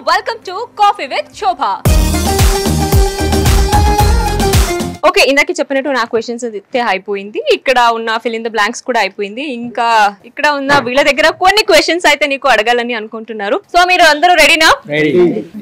Welcome to coffee with Shobha okay ఇందాక చెప్పినట్టు నా క్వశ్చన్స్ అయితే అయిపోయింది ఇక్కడ ఉన్న ఫిల్ ఇన్ ద బ్లాంక్స్ కూడా అయిపోయింది ఇంకా ఇక్కడ ఉన్న వీళ్ళ దగ్గర కొన్ని క్వశ్చన్స్ అయితే నీకు అడగాలని అనుకుంటున్నారు సో మీరు అందరూ రెడీనా రెడీ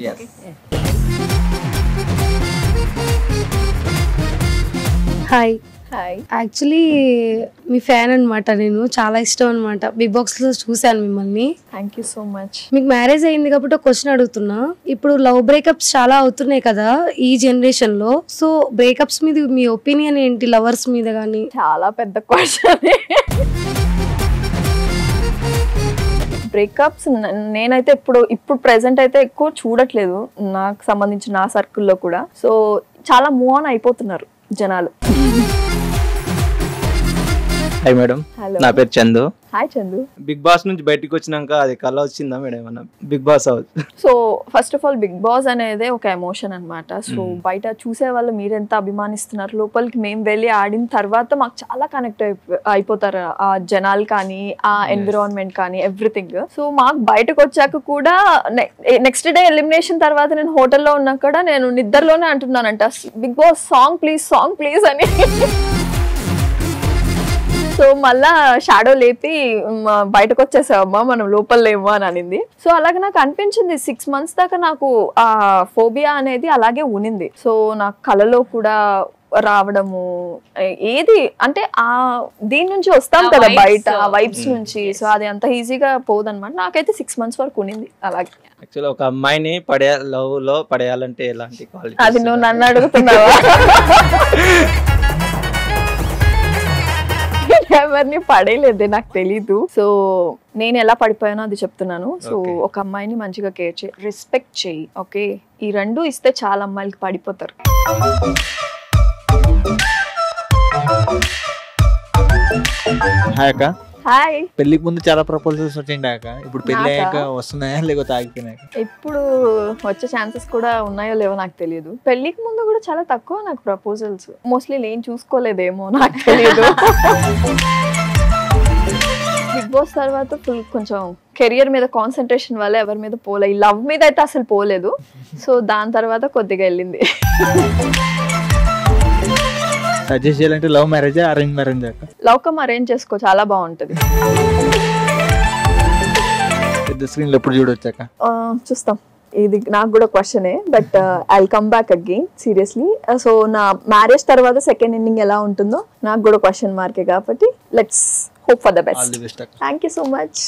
హాయ్ హాయ్ యాక్చువల్లీ మీ ఫ్యాన్ అన్నమాట నేను చాలా ఇష్టం అనమాట బిగ్ బాక్స్ లో చూశాను మిమ్మల్ని థ్యాంక్ యూ సో మచ్ మీకు మ్యారేజ్ అయింది కాబట్టి ఒక క్వశ్చన్ అడుగుతున్నా ఇప్పుడు లవ్ బ్రేకప్స్ చాలా అవుతున్నాయి కదా ఈ జనరేషన్ లో సో బ్రేకప్స్ మీద మీ ఒపీనియన్ ఏంటి లవర్స్ మీద కానీ చాలా పెద్ద క్వశ్చన్ బ్రేకప్స్ నేనైతే ఇప్పుడు ఇప్పుడు ప్రెసెంట్ అయితే ఎక్కువ చూడట్లేదు నాకు సంబంధించిన నా సర్కిల్లో కూడా సో చాలా మూవ్ ఆన్ అయిపోతున్నారు జనాలు హాయ్ మేడం హలో నా పేరు Chandu hi Chandu big boss నుంచి బయటికి వచ్చినాక అది కళ వచ్చిందా మేడం ఏమన్నా big boss house so first of all big boss అనేది ఒక ఎమోషన్ అన్నమాట సో బయట చూసే వాళ్ళు మీరెంత అభిమానిస్తున్నారు లోపలికి మేము వెళ్ళి ఆడిన తర్వాత మాకు చాలా కనెక్ట్ అయిపోతారు ఆ జనాలు కానీ ఆ ఎన్విరాన్మెంట్ కానీ ఎవ్రీథింగ్ సో మాకు బయటకు వచ్చాక కూడా నెక్స్ట్ డే ఎలిమినేషన్ తర్వాత నేను హోటల్లో ఉన్నా కూడా నేను నిద్రలోనే అంటున్నానంట big boss song please song please అని సో మళ్ళా షాడో లేపి మ్, బయటకు వచ్చేసావమ్మా మనం లోపల లేము అని అనింది సో అలాగే నాకు అనిపించింది సిక్స్ మంత్స్ దాకా నాకు ఆ ఫోబియా అనేది అలాగే ఉనింది సో నాకు కలలో కూడా రావడము ఏ- ఏది అంటే ఆ దీని నుంచి వస్తాం ఆ కదా vibes, బయట ఆ uh, వైబ్స్ నుంచి సో అది అంత ఈజీగా పోదన్నమాట నాకైతే సిక్స్ మంత్స్ వరకు ఉనింది అలాగే యాక్చువల్లీ ఒక అమ్మాయిని పడే లవ్ లో పడేయాలంటే ఎలాంటి క్వాలిటీ అది నువ్వు నన్ను అడుగుతున్నావా ఎవరిని పడేయలేదే నాకు తెలీదు సో నేను ఎలా పడిపోయానో అది చెప్తున్నాను సో Okay. ఒక అమ్మాయిని మంచిగా కేర్ చేయి రెస్పెక్ట్ చేయి ఓకే ఈ రెండు ఇస్తే చాలా అమ్మాయిలకి పడిపోతారు హాయ్ అక్క హాయ్ పెళ్లికి ముందు చాలా ప్రపోజల్స్ వచ్చిండే అక్క ఇప్పుడు పెళ్లి నాకా? అయ్యాక వస్తున్నాయా లేకపోతే ఆగిపోయినాయి ఇప్పుడు వచ్చే ఛాన్సెస్ కూడా ఉన్నాయో లేవో నాకు తెలియదు పెళ్లికి ముందు కూడా చాలా తక్కువ నాకు ప్రపోజల్స్ మోస్ట్లీ నేను చూసుకోలేదేమో నాకు తెలియదు బిగ్ బాస్ తర్వాత ఫుల్ కొంచెం కెరియర్ మీద కాన్సన్ట్రేషన్ వల్ల ఎవరి మీద పోలే ఈ లవ్ మీద అయితే అసలు పోలేదు సో దాని తర్వాత కొద్దిగా వెళ్ళింది సజెస్ట్ చేయాలంటే లవ్ మ్యారేజ్ అరేంజ్ మ్యారేజ్ అక్క లవ్ కమ్ అరేంజ్ చేసుకో చాలా బాగుంటది పెద్ద స్క్రీన్ లో ఎప్పుడు చూడొచ్చు అక్క ఆ, చూస్తాం ఇది నాకు కూడా క్వశ్చనే but I come back again seriously so నా మ్యారేజ్ తర్వాత సెకండ్ ఎండింగ్ ఎలా ఉంటుందో నాకు కూడా క్వశ్చన్ మార్కే కాబట్టి let's hope for the all best the best అక్క thank you so much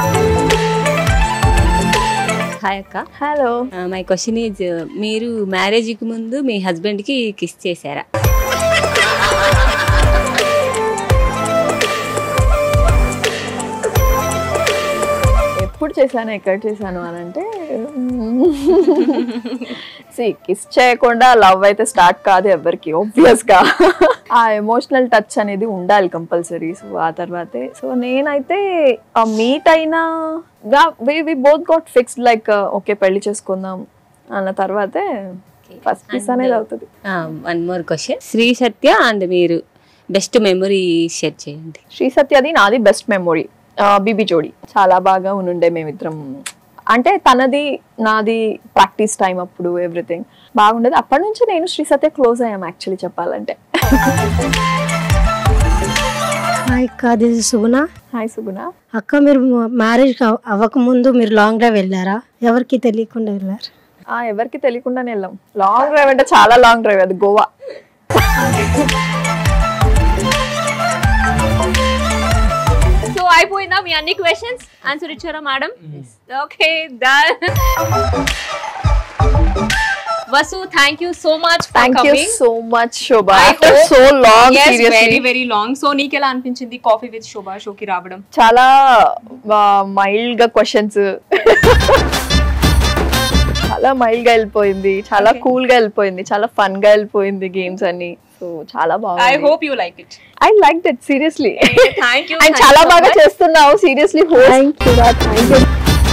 hi అక్క హలో మై క్వశ్చన్ ఈజ్ మీరు మ్యారేజ్కి ముందు మీ హస్బెండ్కి కిస్ చేశారా ఎప్పుడు చేశాను ఎక్కడ చేశాను అని అంటే సి కిస్ చేయకుండా లవ్ అయితే స్టార్ట్ కాదు ఎవరికి ఆబ్వియస్ గా ఆ ఎమోషనల్ టచ్ అనేది ఉండాలి కంపల్సరీ సో ఆ తర్వాతే సో నేనైతే మీట్ అయినా we both got fixed like okay పెళ్లి చేసుకుందాం అన్న తర్వాతే ఫస్ట్ కిస్ అనేది అవుతుంది one more question Shri Satya and మీరు బెస్ట్ మెమరీ షేర్ చేయండి శ్రీ సత్యది నాది బెస్ట్ మెమొరీ బీబీ జోడి చాలా బాగా ఉండే మేమిద్దరం అంటే తనది నాది ప్రాక్టీస్ టైం అప్పుడు ఎవ్రీథింగ్ బాగుండేది అప్పటి నుంచి నేను శ్రీ సత్య క్లోజ్ అయ్యాం యాక్చువల్లీ చెప్పాలంటే హాయ్ అక్క this is Suguna hi Suguna అక్క మీరు మ్యారేజ్ అవ్వకముందు మీరు లాంగ్ డ్రైవ్ వెళ్ళారా ఎవరికి తెలియకుండా వెళ్ళారు ఆ ఎవరికి తెలియకుండానే వెళ్ళాం లాంగ్ డ్రైవ్ అంటే చాలా లాంగ్ డ్రైవ్ అది గోవా సో అయిపోయిందా మీ అన్ని క్వశ్చన్స్ ఆన్సర్ ఇచ్చారా madam okay done Vasu thank you so much thank you so much Shobha I after hope- so long very seriously very long so నీకెలా అనిపించింది కాఫీ విత్ శోభా షోకి రావడం చాలా మైల్డ్ గా క్వశ్చన్స్ చాలా మైల్డ్ గా వెళ్ళిపోయింది చాలా కూల్ గా వెళ్ళిపోయింది చాలా ఫన్ గా వెళ్ళిపోయింది గేమ్స్ అన్ని సో చాలా ఐ బాగుంది hope you like it I like that seriously thank you and చాలా బాగా చేస్తున్నావు seriously thank you thank you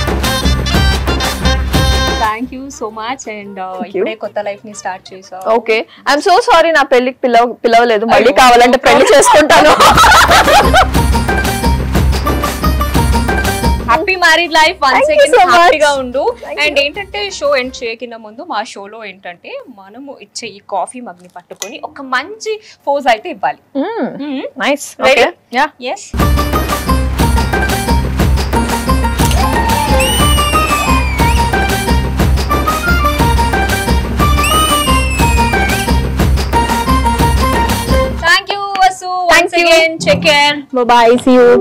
thank you so much and ఇప్పుడే కొత్త లైఫ్ ని స్టార్ట్ చేసావు ఓకే ఐఎమ్ సో సారీ నా పెళ్లికి పిలవ పిలవలేదు మళ్ళీ కావాలంటే పెళ్లి చేసుకుంటాను happy married life one Thank you second so much. హ్యాపీగా ఉండు Thank అండ్ ఏంటంటే షో ఎండ్ చేయకిన ముందు మా షోలో ఏంటంటే మనము ఇచ్చే ఈ కాఫీ మగ్ ని పట్టుకొని ఒక మంచి పోజ్ అయితే ఇవ్వాలి nice Ready? Yeah yes thank you Vasu once you. Again take care bye see you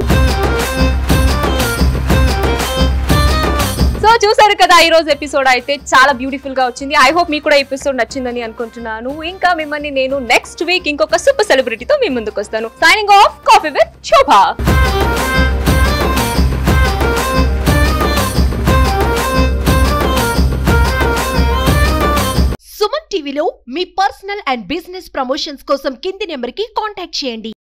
so చూసారు కదా ఈ రోజు ఎపిసోడ్ అయితే చాలా బ్యూటిఫుల్ గా వచ్చింది ఐ హోప్ మీకు కూడా ఎపిసోడ్ నచ్చిందని అనుకుంటున్నాను ఇంకా మిమ్మల్ని నేను నెక్స్ట్ వీక్ ఇంకొక సూపర్ సెలబ్రిటీతో మీ ముందుకు వస్తాను signing off coffee with Shobha Suman టీవీలో మీ పర్సనల్ అండ్ బిజినెస్ ప్రమోషన్స్ కోసం కింది నెంబర్కి కాంటాక్ట్ చేయండి